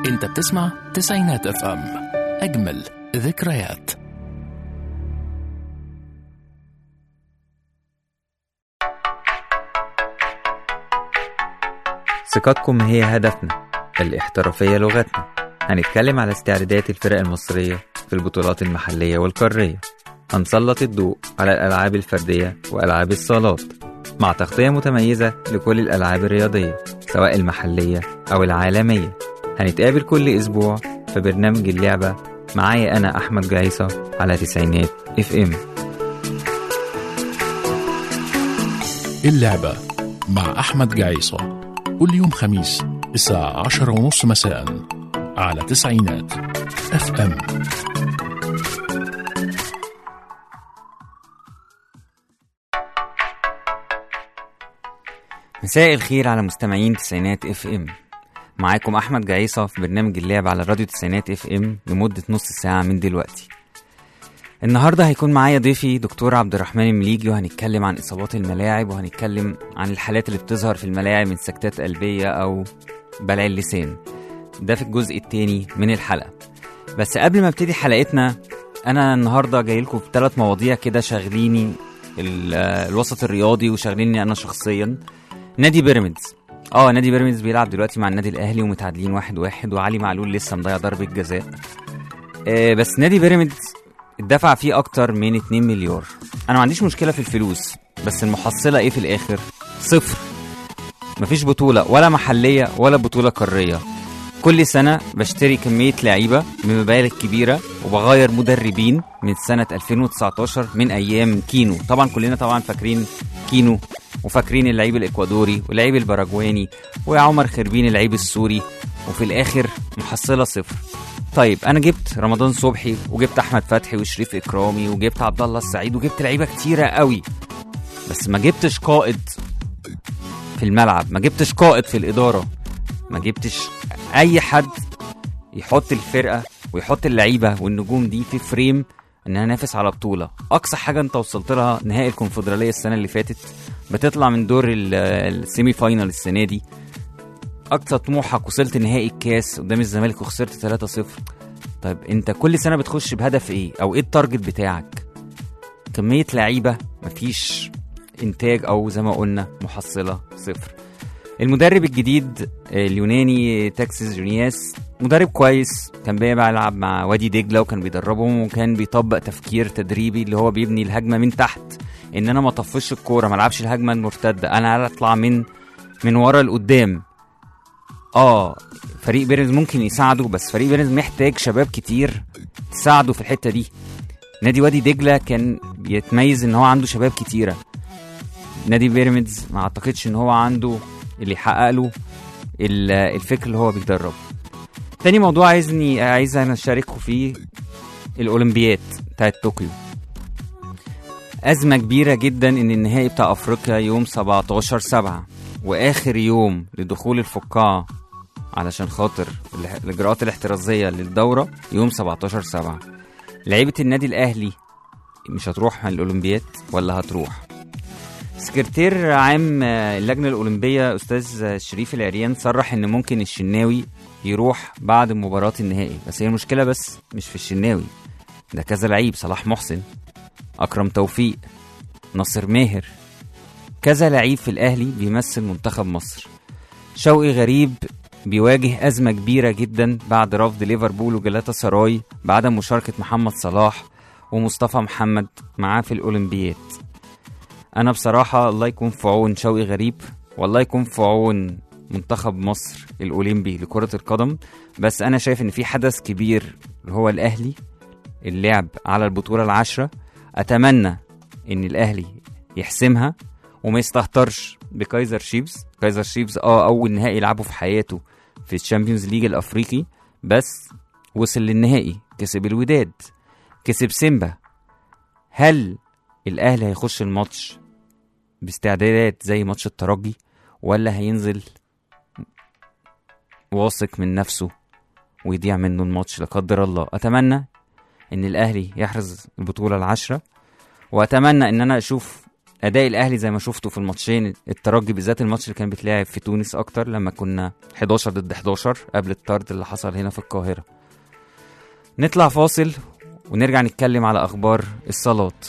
انت بتسمع تسعينات اف ام اجمل ذكريات ثقتكم هي هدفنا الاحترافية لغتنا هنتكلم على استعدادات الفرق المصرية في البطولات المحلية والقارية هنسلط الضوء على الألعاب الفردية وألعاب الصالات مع تغطية متميزة لكل الألعاب الرياضية سواء المحلية أو العالمية هنتقابل كل أسبوع في برنامج اللعبة معايا أنا أحمد جايصة على تسعينات اف ام اللعبة مع أحمد جعيصة كل يوم خميس الساعة عشرة ونص مساء على تسعينات اف ام مساء الخير على مستمعين تسعينات اف ام معاكم احمد جعيصه في برنامج اللعب على راديو تسعينات اف ام لمده نص ساعه من دلوقتي النهارده هيكون معايا ضيفي دكتور عبد الرحمن المليجي وهنتكلم عن اصابات الملاعب وهنتكلم عن الحالات اللي بتظهر في الملاعب من سكتات قلبيه او بلع اللسان ده في الجزء التاني من الحلقه بس قبل ما ابتدي حلقتنا انا النهارده جاي لكم بثلاث مواضيع كده شاغليني ال- الوسط الرياضي وشاغليني انا شخصيا نادي بيراميدز اه نادي بيراميدز بيلعب دلوقتي مع النادي الاهلي ومتعادلين واحد واحد وعلي معلول لسه مضيع ضربه جزاء آه بس نادي بيراميدز اتدفع فيه اكتر من 2 مليار انا ما عنديش مشكله في الفلوس بس المحصله ايه في الاخر صفر مفيش بطوله ولا محليه ولا بطوله قاريه كل سنة بشتري كمية لعيبة بمبالغ كبيرة وبغير مدربين من سنة 2019 من أيام كينو طبعا كلنا طبعا فاكرين كينو وفاكرين اللعيب الإكوادوري واللعيب الباراجواني وعمر خربين اللعيب السوري وفي الآخر محصلة صفر طيب أنا جبت رمضان صبحي وجبت أحمد فتحي وشريف إكرامي وجبت عبد الله السعيد وجبت لعيبة كتيرة قوي بس ما جبتش قائد في الملعب ما جبتش قائد في الإدارة ما جبتش اي حد يحط الفرقه ويحط اللعيبه والنجوم دي في فريم ان انا انافس على بطوله اقصى حاجه انت وصلت لها نهائي الكونفدراليه السنه اللي فاتت بتطلع من دور ال- السيمي فاينال السنه دي اقصى طموحك وصلت نهائي الكاس قدام الزمالك وخسرت 3-0 طيب انت كل سنه بتخش بهدف ايه او ايه التارجت بتاعك كميه لعيبه مفيش انتاج او زي ما قلنا محصله صفر المدرب الجديد آه، اليوناني تاكسيس جونياس مدرب كويس كان بيلعب مع وادي دجله وكان بيدربهم وكان بيطبق تفكير تدريبي اللي هو بيبني الهجمه من تحت ان انا ما اطفش الكوره ما العبش الهجمه المرتده انا اطلع من من ورا لقدام اه فريق بيراميدز ممكن يساعده بس فريق بيراميدز محتاج شباب كتير تساعده في الحته دي نادي وادي دجله كان بيتميز ان هو عنده شباب كتيره نادي بيراميدز ما اعتقدش ان هو عنده اللي يحقق له ال- الفكر اللي هو بيدربه تاني موضوع عايزني عايز انا اشارككم فيه الاولمبياد بتاعت طوكيو أزمة كبيرة جدا إن النهائي بتاع أفريقيا يوم 17 سبعة وآخر يوم لدخول الفقاعة علشان خاطر الاح- الإجراءات الاحترازية للدورة يوم 17 سبعة لعيبة النادي الأهلي مش هتروح الأولمبياد ولا هتروح سكرتير عام آه، اللجنة الأولمبية أستاذ شريف العريان صرح إن ممكن الشناوي يروح بعد مباراة النهائي بس هي المشكلة بس مش في الشناوي ده كذا لعيب صلاح محسن أكرم توفيق ناصر ماهر كذا لعيب في الأهلي بيمثل منتخب مصر شوقي غريب بيواجه أزمة كبيرة جدا بعد رفض ليفربول وجلاتا سراي بعدم مشاركة محمد صلاح ومصطفى محمد معاه في الأولمبياد انا بصراحه الله يكون في عون شوقي غريب والله يكون في عون منتخب مصر الاولمبي لكره القدم بس انا شايف ان في حدث كبير اللي هو الاهلي اللعب على البطوله العاشره اتمنى ان الاهلي يحسمها وما يستهترش بكايزر شيفز كايزر شيفز اه اول نهائي يلعبه في حياته في الشامبيونز ليج الافريقي بس وصل للنهائي كسب الوداد كسب سيمبا هل الاهلي هيخش الماتش باستعدادات زي ماتش الترجي ولا هينزل واثق من نفسه ويضيع منه الماتش لا قدر الله اتمنى ان الاهلي يحرز البطوله العاشره واتمنى ان انا اشوف اداء الاهلي زي ما شفتوا في الماتشين الترجي بالذات الماتش اللي كان بيتلعب في تونس اكتر لما كنا 11 ضد 11 قبل الطرد اللي حصل هنا في القاهره نطلع فاصل ونرجع نتكلم على اخبار الصالات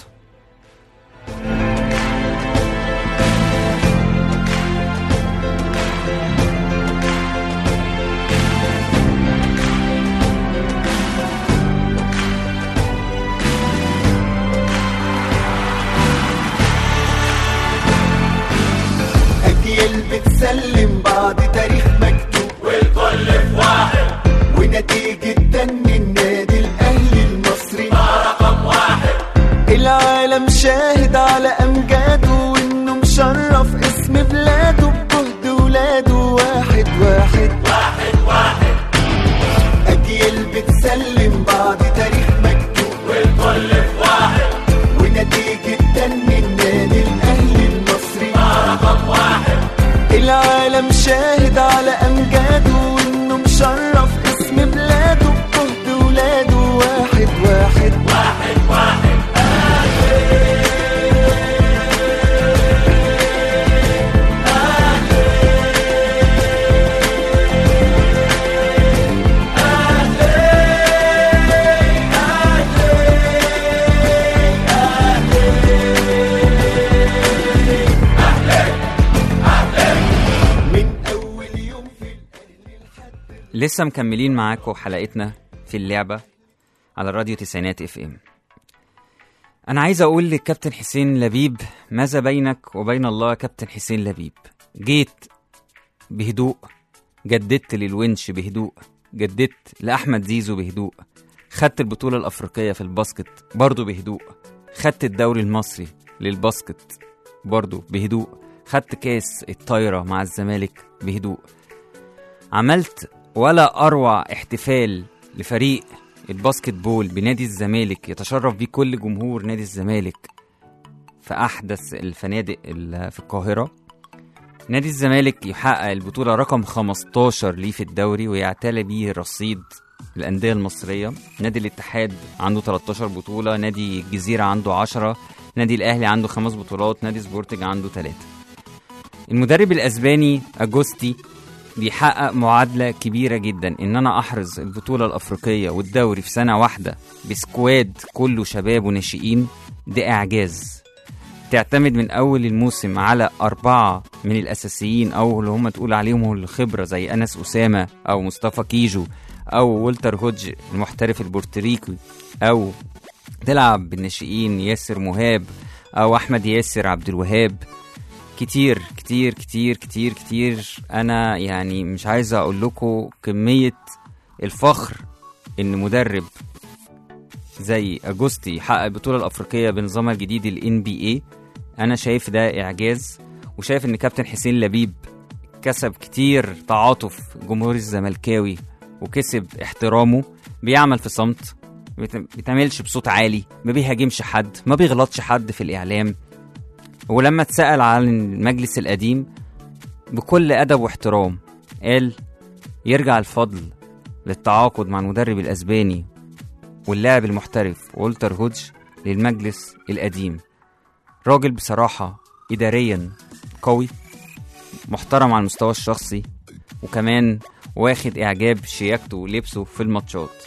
أجيال بتسلم بعض تاريخ مكتوب والكل في واحد ونتيجة دن النادي الأهلي المصري رقم واحد العالم شاهد على أمجاده وإنه مشرف اسم بلاده بجهد ولاده واحد واحد واحد واحد أجيال بتسلم بعض تاريخ مكتوب والكل في واحد ونتيجة دن النادي الأهلي المصري رقم واحد العالم شاهد على أمجاده وإنه مشرف اسم بلاده بجهد ولاده واحد واحد واحد واحد من أول يوم في الأهلي لحد لسه مكملين معاكم حلقتنا في اللعبة على راديو تسعينات اف ام انا عايز اقول للكابتن حسين لبيب ماذا بينك وبين الله يا كابتن حسين لبيب جيت بهدوء جددت للونش بهدوء جددت لاحمد زيزو بهدوء خدت البطولة الافريقية في الباسكت برضه بهدوء خدت الدوري المصري للباسكت برضه بهدوء خدت كاس الطايرة مع الزمالك بهدوء عملت ولا أروع احتفال لفريق الباسكت بول بنادي الزمالك يتشرف بيه كل جمهور نادي الزمالك في أحدث الفنادق ال- في القاهرة نادي الزمالك يحقق البطولة رقم 15 ليه في الدوري ويعتلي بيه رصيد الأندية المصرية نادي الاتحاد عنده 13 بطولة نادي الجزيرة عنده 10 نادي الأهلي عنده خمس بطولات نادي سبورتنج عنده 3 المدرب الأسباني أجوستي بيحقق معادلة كبيرة جدا إن أنا أحرز البطولة الأفريقية والدوري في سنة واحدة بسكواد كله شباب وناشئين ده إعجاز تعتمد من أول الموسم على أربعة من الأساسيين أو اللي هم تقول عليهم الخبرة زي أنس أسامة أو مصطفى كيجو أو والتر هودج المحترف البورتريكي أو تلعب بالناشئين ياسر مهاب أو أحمد ياسر عبد الوهاب كتير كتير كتير كتير كتير انا يعني مش عايز اقول لكم كميه الفخر ان مدرب زي اجوستي يحقق البطوله الافريقيه بنظامها الجديد ال NBA انا شايف ده اعجاز وشايف ان كابتن حسين لبيب كسب كتير تعاطف جمهور الزملكاوي وكسب احترامه بيعمل في صمت بيت- بيتعملش بصوت عالي ما بيهاجمش حد ما بيغلطش حد في الاعلام ولما اتسأل عن المجلس القديم بكل أدب واحترام قال يرجع الفضل للتعاقد مع المدرب الأسباني واللاعب المحترف والتر هودج للمجلس القديم راجل بصراحة إداريا قوي محترم على المستوى الشخصي وكمان واخد إعجاب شياكته ولبسه في الماتشات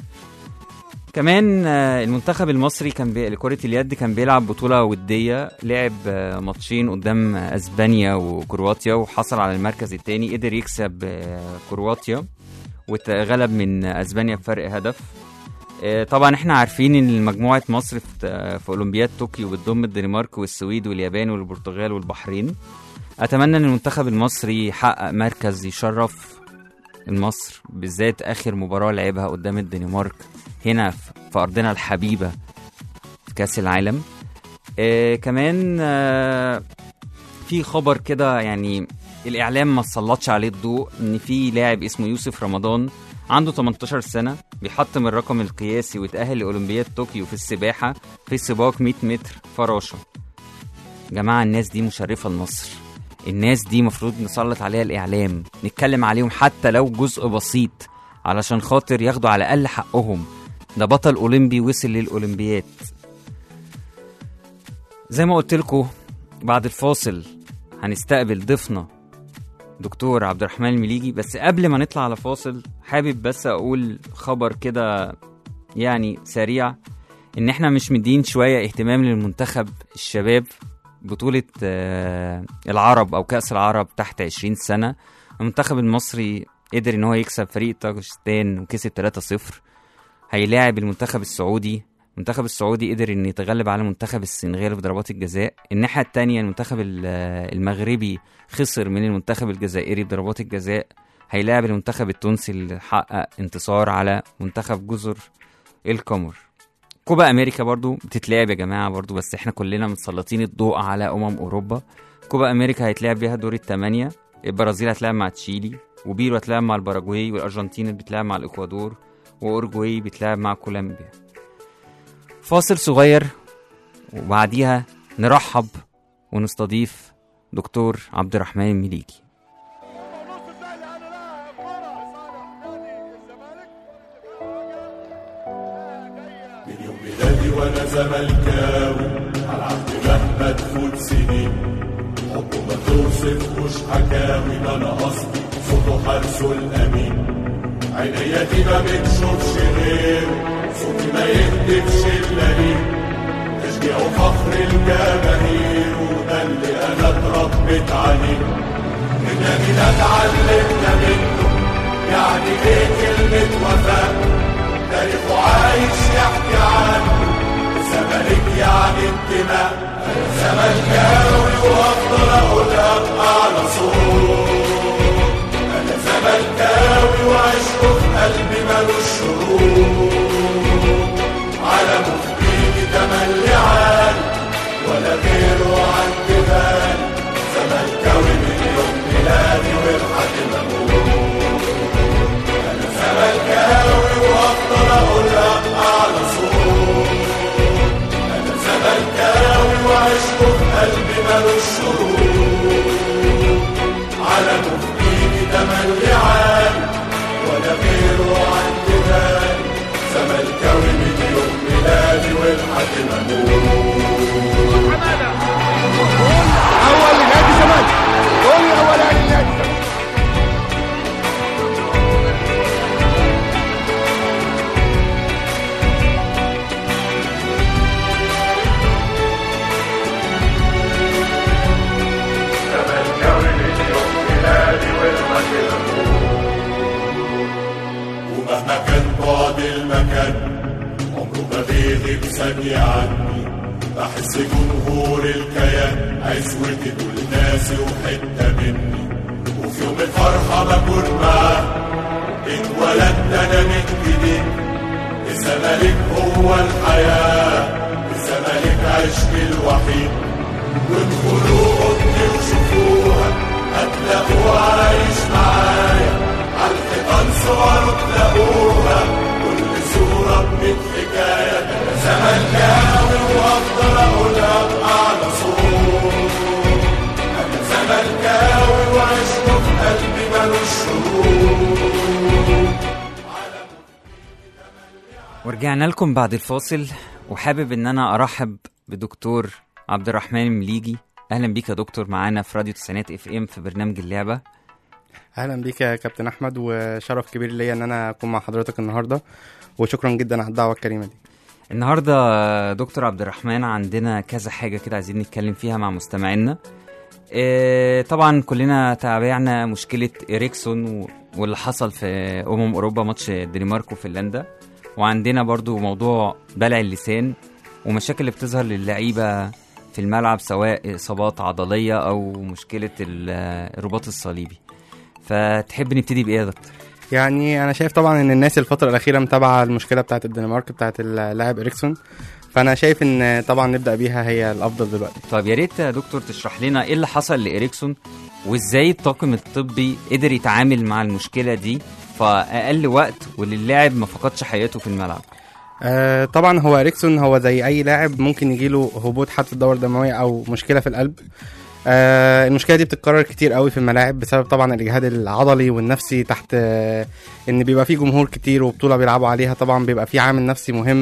كمان آه، المنتخب المصري كان بي... لكرة اليد كان بيلعب بطولة ودية لعب آه، ماتشين قدام آه، اسبانيا وكرواتيا وحصل على المركز الثاني قدر يكسب آه، كرواتيا واتغلب من اسبانيا بفرق هدف آه، طبعا احنا عارفين ان مجموعة مصر في آه، في اولمبياد طوكيو بتضم الدنمارك والسويد واليابان والبرتغال والبحرين اتمنى ان المنتخب المصري يحقق مركز يشرف مصر بالذات اخر مباراة لعبها قدام الدنمارك هنا في في ارضنا الحبيبه في كاس العالم آه كمان آه في خبر كده يعني الاعلام ما سلطش عليه الضوء ان في لاعب اسمه يوسف رمضان عنده 18 سنه بيحطم الرقم القياسي وتاهل لاولمبياد طوكيو في السباحه في سباق 100 متر فراشه جماعه الناس دي مشرفه لمصر الناس دي مفروض نسلط عليها الاعلام نتكلم عليهم حتى لو جزء بسيط علشان خاطر ياخدوا على الاقل حقهم ده بطل اولمبي وصل للاولمبياد زي ما قلت لكم بعد الفاصل هنستقبل ضيفنا دكتور عبد الرحمن المليجي بس قبل ما نطلع على فاصل حابب بس اقول خبر كده يعني سريع ان احنا مش مدين شويه اهتمام للمنتخب الشباب بطولة آه، العرب او كأس العرب تحت 20 سنة المنتخب المصري قدر ان هو يكسب فريق طاجستان وكسب 3-0 هيلاعب المنتخب السعودي المنتخب السعودي قدر ان يتغلب على منتخب السنغال في ضربات الجزاء الناحيه الثانيه المنتخب ال- المغربي خسر من المنتخب الجزائري بضربات الجزاء هيلاعب المنتخب التونسي اللي حقق انتصار على منتخب جزر القمر كوبا امريكا برضو بتتلعب يا جماعه برضو بس احنا كلنا متسلطين الضوء على امم اوروبا كوبا امريكا هيتلعب بيها دور الثمانيه البرازيل هتلعب مع تشيلي وبيرو هتلعب مع الباراجواي والارجنتين بتلعب مع الاكوادور واورجواي بتلعب مع كولومبيا فاصل صغير وبعديها نرحب ونستضيف دكتور عبد الرحمن المليكي من يوم ميلادي وانا زملكاوي على عهد مهما تفوت سنين حبه ما توصفهوش حكاوي ده انا قصدي صوته حارسه الامين عينيا دي ما بتشوفش غيره صوتي ما يهدفش الا ليه تشجيع وفخر الجماهير وده اللي انا اتربيت عليه النبي اتعلمنا منه يعني ايه كلمة وفاء تاريخه عايش يحكي عنه الزمالك يعني انتماء انا زملكاوي وافضل اقولها بأعلى صوت انا زملكاوي وعشقه في قلبي ملوش شروط علمه في ايدي تملي عالي ولا غيره عند بالي زملكاوي من يوم ميلادي ولحد ما اموت انا زملكاوي وافضل اقولها باعلى صوت انا زملكاوي وعشقه في قلبي ملوش شروط علمه في ايدي تملي عالي ولا غيره عند بالي زملكاوي من يوم ميلادي ولحد ما اموت اول نادي الزمالك جول الاولاني لنادي الزمالك زملكاوي من يوم ميلادي ولحد ما ومهما كان بعد المكان عمره ما بيغيب ثانية عني بحس جمهور الكيان عزوتي دول ناسي وحتة مني وفي يوم الفرحة بكون معاه اتولدت أنا من جديد الزمالك هو الحياة الزمالك عشقي الوحيد وادخلوا اوضتي وشوفوها هتلاقوه عايش معايا على الحيطان صوره تلاقوها كل صورة بميت حكاية ده أنا زملكاوي وأفضل أقولها بأعلى صوت أنا زملكاوي وعشقه في قلبي ملوش شروط ورجعنا لكم بعد الفاصل وحابب ان انا ارحب بدكتور عبد الرحمن المليجي اهلا بيك يا دكتور معانا في راديو تسعينات اف ام في برنامج اللعبه اهلا بيك يا كابتن احمد وشرف كبير ليا ان انا اكون مع حضرتك النهارده وشكرا جدا على الدعوه الكريمه دي النهارده دكتور عبد الرحمن عندنا كذا حاجه كده عايزين نتكلم فيها مع مستمعينا إيه طبعا كلنا تابعنا مشكله اريكسون و- واللي حصل في امم اوروبا ماتش الدنمارك وفنلندا وعندنا برضو موضوع بلع اللسان ومشاكل اللي بتظهر للعيبه في الملعب سواء اصابات عضليه او مشكله ال- الرباط الصليبي فتحب نبتدي بايه يا دكتور يعني انا شايف طبعا ان الناس الفتره الاخيره متابعه المشكله بتاعه الدنمارك بتاعه اللاعب اريكسون فانا شايف ان طبعا نبدا بيها هي الافضل دلوقتي طب يا ريت يا دكتور تشرح لنا ايه اللي حصل لإريكسون وازاي الطاقم الطبي قدر يتعامل مع المشكلة دي في أقل وقت وللاعب ما فقدش حياته في الملعب آه طبعا هو اريكسون هو زي اي لاعب ممكن يجيله هبوط حاد في الدوره الدمويه او مشكله في القلب آه المشكله دي بتتكرر كتير قوي في الملاعب بسبب طبعا الاجهاد العضلي والنفسي تحت آه ان بيبقى فيه جمهور كتير وبطوله بيلعبوا عليها طبعا بيبقى فيه عامل نفسي مهم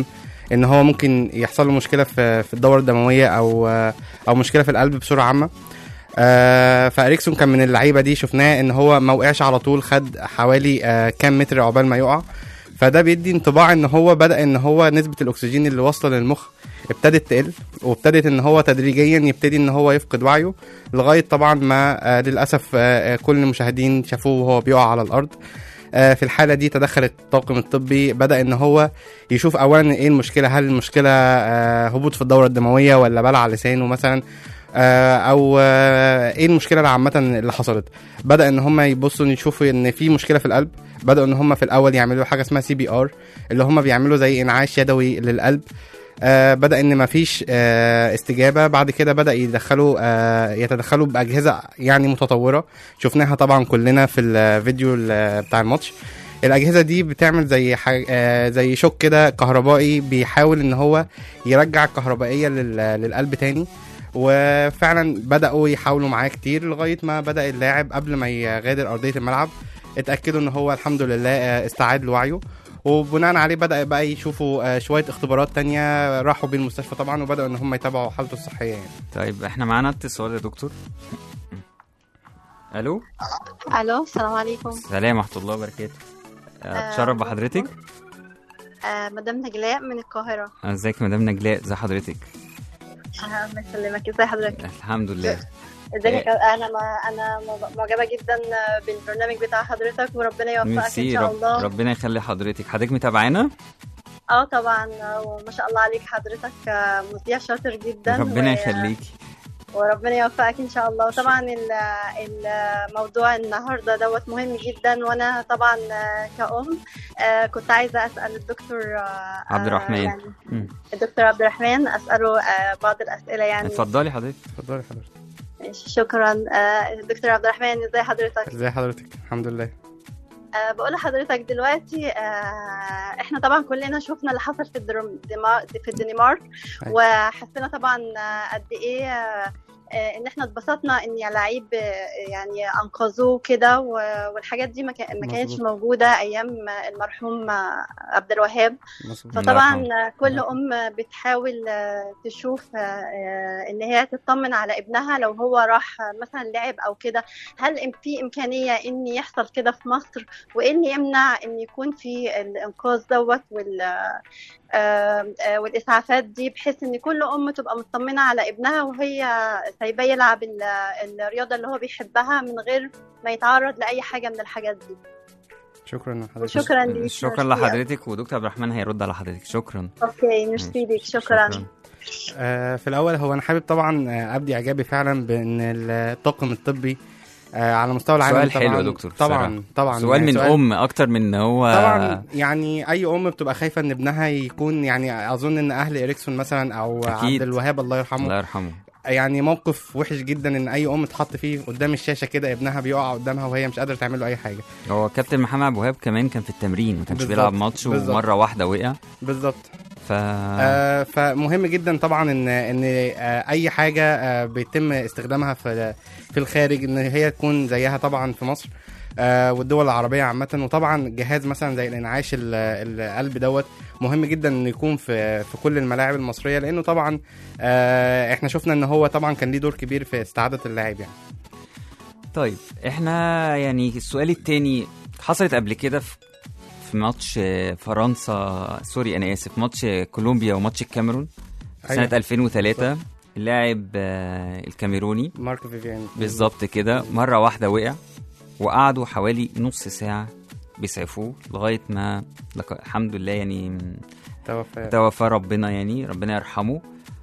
ان هو ممكن يحصل له مشكله في في الدوره الدمويه او آه، او مشكله في القلب بصوره عامه آه فاريكسون كان من اللعيبه دي شفناه ان هو ما وقعش على طول خد حوالي آه كام متر عقبال ما يقع فده بيدي انطباع ان هو بدا ان هو نسبه الاكسجين اللي واصله للمخ ابتدت تقل وابتدت ان هو تدريجيا يبتدي ان هو يفقد وعيه لغايه طبعا ما آه للاسف آه آه، كل المشاهدين شافوه وهو بيقع على الارض آه، في الحاله دي تدخل الطاقم الطبي بدا ان هو يشوف اولا ايه المشكله هل المشكله آه، هبوط في الدوره الدمويه ولا بلع لسانه مثلا آه، او آه، ايه المشكله العامه اللي حصلت بدا ان هم يبصوا يشوفوا ان في مشكله في القلب بداوا ان هم في الاول يعملوا حاجه اسمها سي بي ار اللي هم بيعملوا زي انعاش يدوي للقلب آه بدا ان مفيش آه استجابه بعد كده بدا يدخلوا آه يتدخلوا باجهزه يعني متطوره شفناها طبعا كلنا في الفيديو ال- بتاع الماتش الاجهزه دي بتعمل زي حاج... آه زي شوك كده كهربائي بيحاول ان هو يرجع الكهربائيه لل... للقلب تاني وفعلا بداوا يحاولوا معاه كتير لغايه ما بدا اللاعب قبل ما يغادر ارضيه الملعب اتاكدوا ان هو الحمد لله آه، استعاد لوعيه وبناء عليه بدا بقى يشوفوا آه، شويه اختبارات تانية راحوا بيه المستشفى طبعا وبداوا ان هم يتابعوا حالته الصحيه يعني طيب احنا معانا اتصال يا دكتور الو الو السلام عليكم سلام ورحمه الله وبركاته آه، آه، اتشرف بحضرتك آه مدام نجلاء من القاهرة آه، ازيك يا مدام نجلاء ازي حضرتك آه، الله يسلمك ازي حضرتك الحمد لله ازيك انا ما انا معجبة جدا بالبرنامج بتاع حضرتك وربنا يوفقك ان ميرسي شاء رب الله ربنا يخلي حضرتك حضرتك متابعانا اه طبعا آه، وما شاء الله عليك حضرتك آه، مذيع شاطر جدا ربنا و- يخليكي وربنا يوفقك ان شاء الله وطبعا ال- الموضوع النهارده دوت مهم جدا وانا طبعا آه، كأم آه، كنت عايزه اسال الدكتور آه، عبد الرحمن. آه، يعني مم. الدكتور عبد الرحمن اساله آه، بعض الاسئله يعني اتفضلي حضرتك اتفضلي حضرتك ماشي، شكرا آه، دكتور عبد الرحمن ازي حضرتك ازي حضرتك الحمد لله أه بقول لحضرتك دلوقتي أه احنا طبعا كلنا شفنا اللي حصل في الدرم- دما- في الدنمارك أيوة. وحسينا طبعا آه، قد ايه آه، آه، ان احنا اتبسطنا ان لعيب آه، يعني انقذوه كده و- والحاجات دي ما كا- ما كانتش مظبوط. موجوده ايام المرحوم آه، عبد الوهاب مظبوط. الله فطبعا يرحمه. كل ام بتحاول آه، تشوف آه، آه، ان هي تطمن على ابنها لو هو راح آه، مثلا لعب او كده هل إم- في امكانيه ان يحصل كده في مصر وايه اللي يمنع ان يكون في الانقاذ دوت وال آه، آه، والاسعافات دي بحيث ان كل ام تبقى مطمنه على ابنها وهي سايباه يلعب ال- الرياضه اللي هو بيحبها من غير ما يتعرض لاي حاجه من الحاجات دي شكرا لحضرتك وشكرا ليك شكرا ميرسي. لحضرتك ودكتور عبد الرحمن هيرد على حضرتك شكرا اوكي ميرسي ليك شكرا آه، في الاول هو انا حابب طبعا آه، ابدي اعجابي فعلا بان الطاقم الطبي آه، على مستوى العالم سؤال طبعا حلو يا دكتور طبعا بصراحة. طبعا سؤال يعني من ام اكتر من ان هو طبعا يعني اي ام بتبقى خايفه ان ابنها يكون يعني اظن ان اهل اريكسون مثلا او أكيد. عبد الوهاب الله يرحمه الله يرحمه يعني موقف وحش جدا ان اي ام تحط فيه قدام الشاشه كده ابنها بيقع قدامها وهي مش قادره تعمل له اي حاجه هو كابتن محمد عبد الوهاب كمان كان في التمرين ما كانش بالظبط، بيلعب ماتش بالظبط. ومره واحده وقع بالظبط ف آه فمهم جدا طبعا ان ان آه اي حاجه آه بيتم استخدامها في في الخارج ان هي تكون زيها طبعا في مصر آه والدول العربيه عامه وطبعا جهاز مثلا زي الانعاش ال- القلب دوت مهم جدا انه يكون في في كل الملاعب المصريه لانه طبعا آه احنا شفنا ان هو طبعا كان ليه دور كبير في استعاده اللاعب يعني طيب احنا يعني السؤال التاني حصلت قبل كده في في ماتش آه، فرنسا سوري انا اسف ماتش آه، كولومبيا وماتش الكاميرون سنه أيوة. 2003 اللاعب آه، الكاميروني مارك فيفيان بالظبط كده مره واحده وقع وقعدوا حوالي نص ساعه بيسعفوه لغايه ما لك- الحمد لله يعني توفى توفى ربنا يعني ربنا يرحمه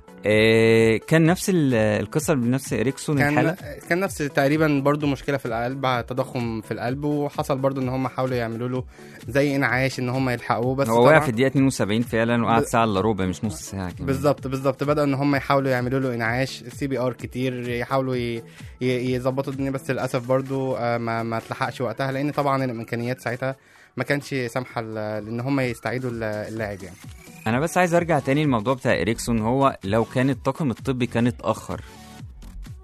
آه، كان نفس ال- القصه بنفس اريكسون كان الحاله كان نفس تقريبا برضو مشكله في القلب تضخم في القلب وحصل برضو ان هم حاولوا يعملوا له زي انعاش ان هم يلحقوه بس هو وقع طبعاً- في الدقيقه 72 فعلا وقعد ب- ساعه الا ربع مش نص ساعه كمان بالظبط بالظبط بدأوا ان هم يحاولوا يعملوا له انعاش سي بي ار كتير يحاولوا ي- ي- يظبطوا الدنيا بس للاسف برضو آه، ما ما اتلحقش وقتها لان طبعا الامكانيات ساعتها ما كانش سامحه ل- لان هم يستعيدوا ال- اللاعب يعني انا بس عايز ارجع تاني للموضوع بتاع اريكسون هو لو كان الطاقم الطبي كان اتاخر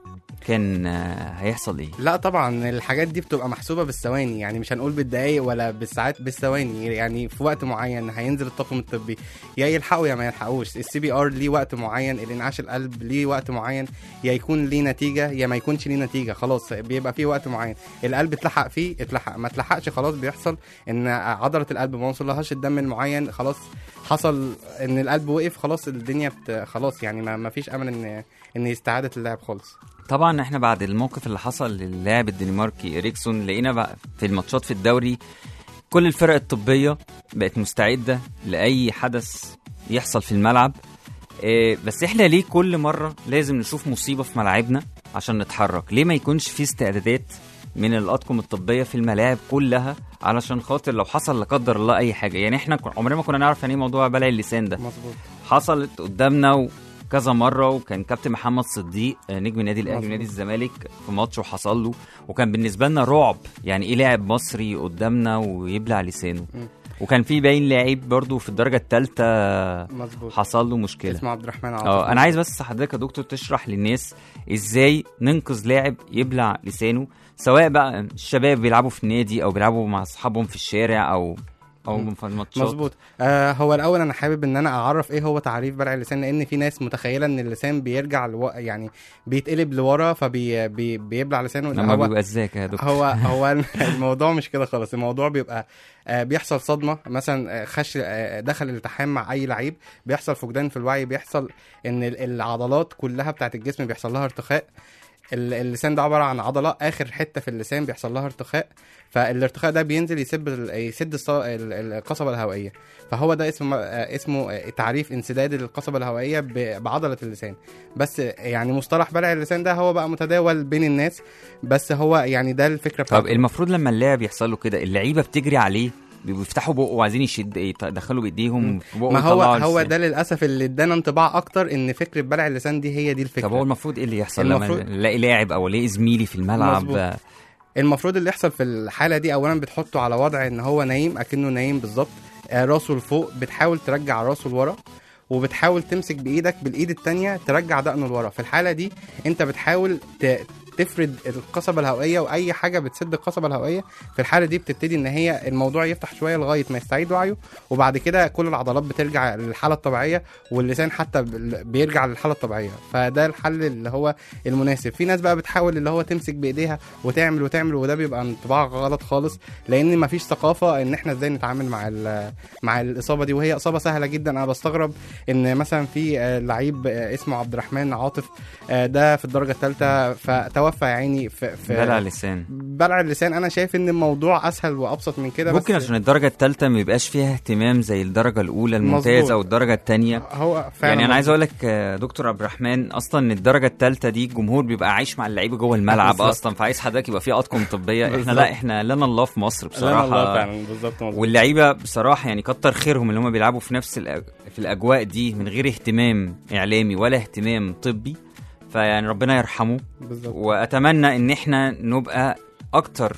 كان آه، هيحصل ايه لا طبعا الحاجات دي بتبقى محسوبه بالثواني يعني مش هنقول بالدقايق ولا بالساعات بالثواني يعني في وقت معين هينزل الطاقم الطبي يا يلحقوا يا ما يلحقوش السي بي ار ليه وقت معين الانعاش القلب ليه وقت معين يا يكون ليه نتيجه يا ما يكونش ليه نتيجه خلاص بيبقى فيه وقت معين القلب اتلحق فيه اتلحق ما اتلحقش خلاص بيحصل ان عضله القلب ما وصلهاش الدم المعين خلاص حصل ان القلب وقف خلاص الدنيا بت... خلاص يعني ما ما فيش امل ان ان استعاده اللعب خالص طبعا احنا بعد الموقف اللي حصل للاعب الدنماركي اريكسون لقينا بقى في الماتشات في الدوري كل الفرق الطبيه بقت مستعده لاي حدث يحصل في الملعب إيه بس احنا ليه كل مره لازم نشوف مصيبه في ملاعبنا عشان نتحرك ليه ما يكونش في استعدادات من الاطقم الطبيه في الملاعب كلها علشان خاطر لو حصل لا قدر الله اي حاجه يعني احنا كن- عمرنا ما كنا نعرف يعني ايه موضوع بلع اللسان ده مظبوط حصلت قدامنا كذا مره وكان كابتن محمد صديق آه، نجم النادي الاهلي مظبوط. ونادي الزمالك في ماتش وحصل له وكان بالنسبه لنا رعب يعني ايه لاعب مصري قدامنا ويبلع لسانه مم. وكان في باين لاعب برضه في الدرجه الثالثه مظبوط حصل له مشكله اسمه عبد الرحمن عاطف اه انا عايز بس حضرتك يا دكتور تشرح للناس ازاي ننقذ لاعب يبلع لسانه سواء بقى الشباب بيلعبوا في النادي او بيلعبوا مع اصحابهم في الشارع او او في الماتشات مظبوط آه هو الاول انا حابب ان انا اعرف ايه هو تعريف بلع اللسان لان في ناس متخيله ان اللسان بيرجع لو... يعني بيتقلب لورا فبي بي... بيبلع لسانه لا، لما هو بيبقى ازيك يا دكتور هو هو الموضوع مش كده خالص الموضوع بيبقى آه، بيحصل صدمه مثلا آه، خش آه، دخل الالتحام مع اي لعيب بيحصل فقدان في الوعي بيحصل ان ال- العضلات كلها بتاعت الجسم بيحصل لها ارتخاء ال- اللسان ده عباره عن عضله اخر حته في اللسان بيحصل لها ارتخاء فالارتخاء ده بينزل يسب ال- يسد الص- ال- القصبه الهوائيه فهو ده اسمه آه، اسمه آه، تعريف انسداد القصبه الهوائيه ب- بعضله اللسان بس آه، يعني مصطلح بلع اللسان ده هو بقى متداول بين الناس بس هو يعني ده الفكره طب بتاعته المفروض لما اللاعب يحصل له كده اللعيبه بتجري عليه بيبقوا يفتحوا بقه وعايزين يشد يدخلوا بايديهم في بقه ما هو ويطلعوا هو لسان. ده للاسف اللي ادانا انطباع اكتر ان فكره بلع اللسان دي هي دي الفكره طب هو المفروض ايه اللي يحصل المفروض- لما نلاقي لاعب او الاقي زميلي في الملعب مظبوط. آه، المفروض اللي يحصل في الحاله دي اولا بتحطه على وضع ان هو نايم اكنه نايم بالظبط آه، راسه لفوق بتحاول ترجع راسه لورا وبتحاول تمسك بايدك بالايد التانية ترجع دقنه لورا في الحاله دي انت بتحاول ت... تفرد القصبة الهوائية وأي حاجة بتسد القصبة الهوائية في الحالة دي بتبتدي إن هي الموضوع يفتح شوية لغاية ما يستعيد وعيه وبعد كده كل العضلات بترجع للحالة الطبيعية واللسان حتى بال- بيرجع للحالة الطبيعية فده الحل اللي هو المناسب في ناس بقى بتحاول اللي هو تمسك بإيديها وتعمل وتعمل وده بيبقى انطباع غلط خالص لأن مفيش ثقافة إن إحنا إزاي نتعامل مع ال- مع الإصابة دي وهي إصابة سهلة جدا أنا بستغرب إن مثلا في آه، لعيب آه، اسمه عبد الرحمن عاطف آه، ده في الدرجة الثالثة فتوفى يا عيني في, في بلع لسان بلع اللسان انا شايف ان الموضوع اسهل وابسط من كده ممكن بس عشان الدرجه الثالثه ما يبقاش فيها اهتمام زي الدرجه الاولى الممتازه مظبوط. او الدرجه الثانيه هو فعلا يعني انا عايز اقول لك آه، دكتور عبد الرحمن اصلا ان الدرجه الثالثه دي الجمهور بيبقى عايش مع اللعيبه جوه الملعب بالظبط. اصلا فعايز حضرتك يبقى في اطقم طبيه احنا بالظبط. لا احنا لنا الله في مصر لا بصراحه الله فعلا بالظبط مظبوط. واللعيبه بصراحه يعني كتر خيرهم اللي هم بيلعبوا في نفس الأج... في الاجواء دي من غير اهتمام اعلامي ولا اهتمام طبي فيعني ربنا يرحمه بالظبط واتمنى ان احنا نبقى اكتر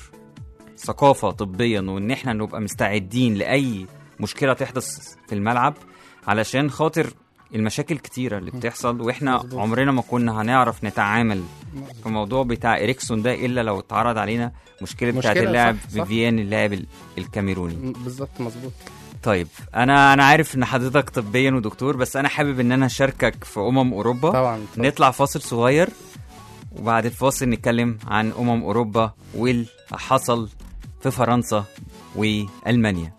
ثقافه طبيا وان احنا نبقى مستعدين لاي مشكله تحدث في الملعب علشان خاطر المشاكل كتيره اللي بتحصل واحنا مظبوط. عمرنا ما كنا هنعرف نتعامل في الموضوع بتاع اريكسون ده الا لو اتعرض علينا مشكله بتاعت مشكلة، اللاعب صح، صح. فيفيان اللاعب ال- الكاميروني م- بالظبط مظبوط طيب انا انا عارف ان حضرتك طبيا ودكتور بس انا حابب ان انا اشاركك في امم اوروبا طبعا نطلع فاصل صغير وبعد الفاصل نتكلم عن امم اوروبا واللي حصل في فرنسا والمانيا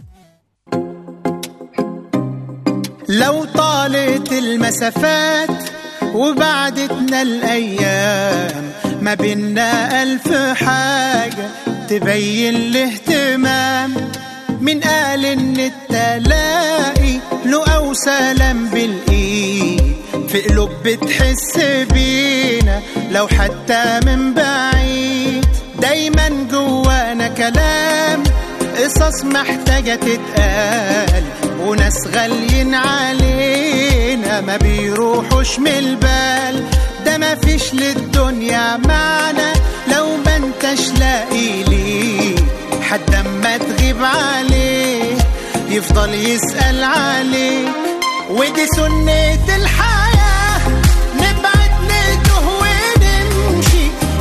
لو طالت المسافات وبعدتنا الأيام ما بينا ألف حاجة تبين الاهتمام من قال إن التلاقي له أو سلام بالإيد في قلوب بتحس بينا لو حتى من بعيد دايما جوانا كلام قصص محتاجة تتقال وناس غاليين علينا ما بيروحوش من البال ده ما فيش للدنيا معنى لو ما انتش لاقي ليه حد اما تغيب عليه يفضل يسأل عليك ودي سنة الحياة نبعد نتوه ونمشي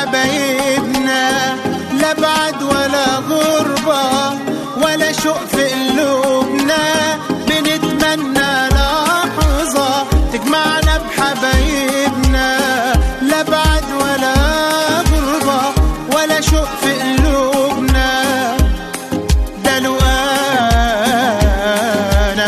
بحبايبنا لا بعد ولا غربة ولا شوق في قلوبنا بنتمنى لحظة تجمعنا بحبايبنا لا بعد ولا غربة ولا شوق في قلوبنا ده لو انا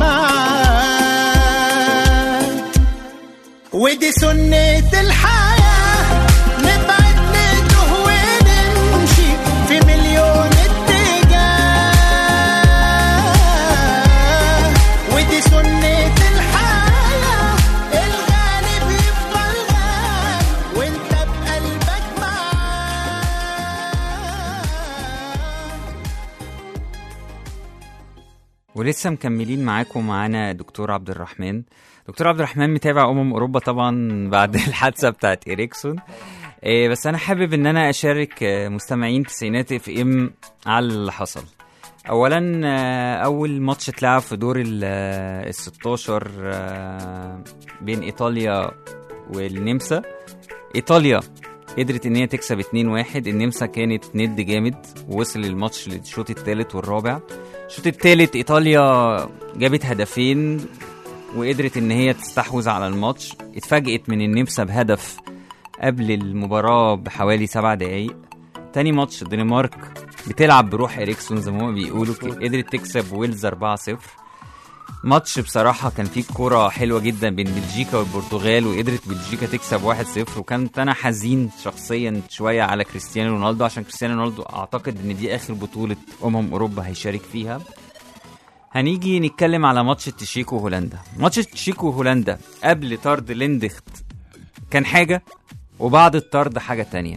معاك ودي سنة الحياة نبعد نتوه ونمشي في مليون اتجاه ودي سنة الحياة الغالب يفضل غالب وانت بقلبك معاه ولسه مكملين معاكم معانا دكتور عبد الرحمن دكتور عبد الرحمن متابع امم اوروبا طبعا بعد الحادثه بتاعت اريكسون إيه بس انا حابب ان انا اشارك آه، مستمعين تسعينات اف ام على اللي حصل اولا آه، اول ماتش اتلعب في دور ال 16 آه، بين ايطاليا والنمسا ايطاليا قدرت ان هي تكسب 2-1 النمسا كانت ند جامد ووصل الماتش للشوط الثالث والرابع الشوط الثالث ايطاليا جابت هدفين وقدرت ان هي تستحوذ على الماتش اتفاجئت من النمسا بهدف قبل المباراة بحوالي سبع دقايق تاني ماتش الدنمارك بتلعب بروح اريكسون زي ما هما بيقولوا قدرت تكسب ويلز 4-0 ماتش بصراحة كان فيه كورة حلوة جدا بين بلجيكا والبرتغال وقدرت بلجيكا تكسب 1-0 وكنت أنا حزين شخصيا شوية على كريستيانو رونالدو عشان كريستيانو رونالدو أعتقد إن دي آخر بطولة أمم أوروبا هيشارك فيها هنيجي نتكلم على ماتش التشيك وهولندا ماتش التشيك وهولندا قبل طرد ليندخت كان حاجة وبعد الطرد حاجة تانية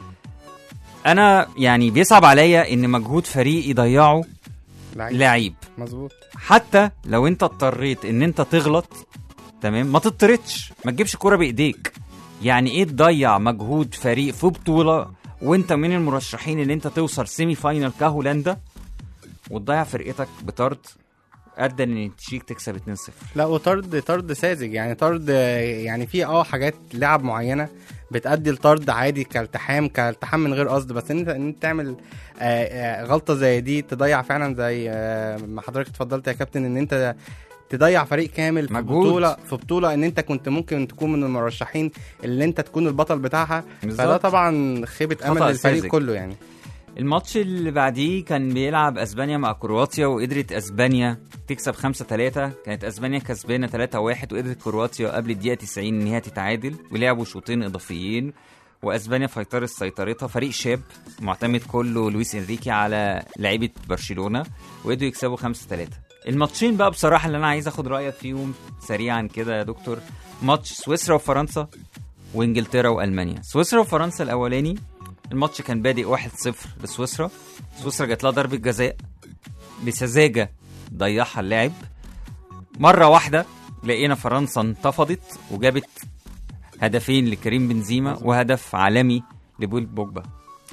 أنا يعني بيصعب عليا إن مجهود فريق يضيعه لعيب لعيب مظبوط حتى لو انت اضطريت ان انت تغلط تمام ما تضطرتش ما تجيبش كوره بايديك يعني ايه تضيع مجهود فريق في بطوله وانت من المرشحين ان انت توصل سيمي فاينل كهولندا وتضيع فرقتك بطرد ادى ان التشيك تكسب 2-0 لا وطرد طرد ساذج يعني طرد يعني في اه حاجات لعب معينه بتأدي لطرد عادي كالتحام كالتحام من غير قصد بس ان انت ان انت تعمل آه، آه، غلطه زي دي تضيع فعلا زي آه، ما حضرتك اتفضلت يا كابتن ان انت تضيع فريق كامل في مجهود. بطوله في بطوله ان انت كنت ممكن تكون من المرشحين اللي انت تكون البطل بتاعها فده بالظبط. طبعا خيبه امل خطأ للفريق ساذج. كله يعني الماتش اللي بعديه كان بيلعب اسبانيا مع كرواتيا وقدرت اسبانيا تكسب 5 3 كانت اسبانيا كسبانه 3 1 وقدرت كرواتيا قبل الدقيقه 90 ان هي تتعادل ولعبوا شوطين اضافيين واسبانيا فيطرت سيطرتها فريق شاب معتمد كله لويس انريكي على لعيبه برشلونه وقدروا يكسبوا 5 3 الماتشين بقى بصراحه اللي انا عايز اخد رايك فيهم سريعا كده يا دكتور ماتش سويسرا وفرنسا وانجلترا والمانيا سويسرا وفرنسا الاولاني الماتش كان بادئ 1-0 لسويسرا سويسرا جات لها ضربه جزاء بسذاجه ضيعها اللاعب مره واحده لقينا فرنسا انتفضت وجابت هدفين لكريم بنزيما وهدف عالمي لبول بوجبا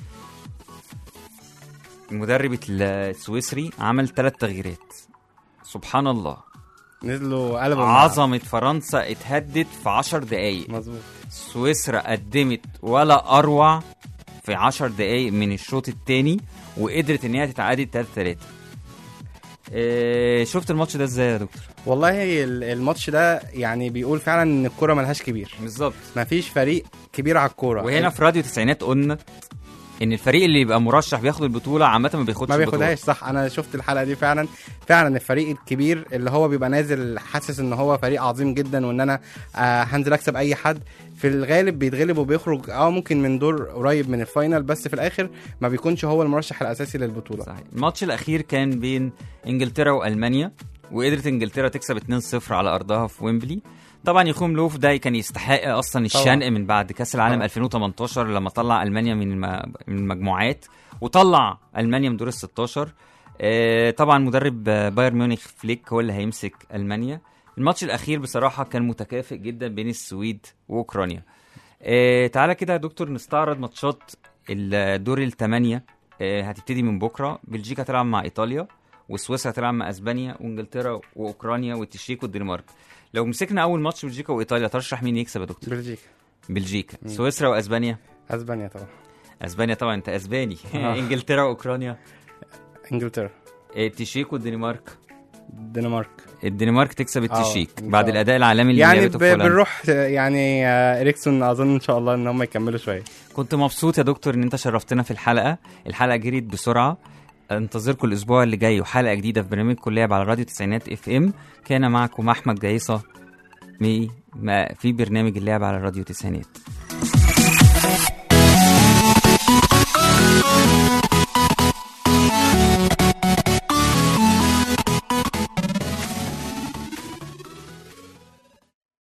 المدرب السويسري عمل ثلاث تغييرات سبحان الله نزلوا قلبوا الملعب. عظمه فرنسا اتهدت في 10 دقايق مظبوط سويسرا قدمت ولا اروع في 10 دقايق من الشوط الثاني وقدرت ان هي تتعادل 3 3 إيه شفت الماتش ده ازاي يا دكتور والله ال- الماتش ده يعني بيقول فعلا ان الكوره ملهاش كبير بالظبط مفيش فريق كبير على الكوره وهنا في راديو تسعينات قلنا ان الفريق اللي يبقى مرشح بياخد البطوله عامه ما بياخدش ما البطولة. بياخدهاش صح انا شفت الحلقه دي فعلا فعلا الفريق الكبير اللي هو بيبقى نازل حاسس ان هو فريق عظيم جدا وان انا آه هنزل اكسب اي حد في الغالب بيتغلب وبيخرج اه ممكن من دور قريب من الفاينل بس في الاخر ما بيكونش هو المرشح الاساسي للبطوله صحيح الماتش الاخير كان بين انجلترا والمانيا وقدرت انجلترا تكسب 2-0 على ارضها في ويمبلي طبعا يخوم لوف ده كان يستحق اصلا الشنق من بعد كاس العالم طبعاً. 2018 لما طلع المانيا من الم- من المجموعات وطلع المانيا من دور ال 16 آه، طبعا مدرب آه، بايرن ميونخ فليك هو اللي هيمسك المانيا الماتش الاخير بصراحه كان متكافئ جدا بين السويد واوكرانيا آه، تعالى كده يا دكتور نستعرض ماتشات الدور الثمانيه آه، هتبتدي من بكره بلجيكا تلعب مع ايطاليا وسويسرا تلعب مع اسبانيا وانجلترا واوكرانيا والتشيك والدنمارك لو مسكنا اول ماتش بلجيكا وايطاليا ترشح مين يكسب يا دكتور بلجيكا بلجيكا سويسرا واسبانيا اسبانيا طبعا اسبانيا طبعا انت اسباني آه. انجلترا واوكرانيا انجلترا إيه، التشيك والدنمارك الدنمارك الدنمارك تكسب التشيك إن شاء بعد الله. الاداء العالمي اللي يعني لعبته ب- في هولندا. بنروح يعني آه، اريكسون اظن ان شاء الله ان هم يكملوا شويه كنت مبسوط يا دكتور ان انت شرفتنا في الحلقه الحلقه جريت بسرعه انتظركم الاسبوع اللي جاي وحلقه جديده في برنامج كليه على راديو تسعينات اف ام كان معكم احمد جايصه مي ما في برنامج اللعب على راديو تسعينات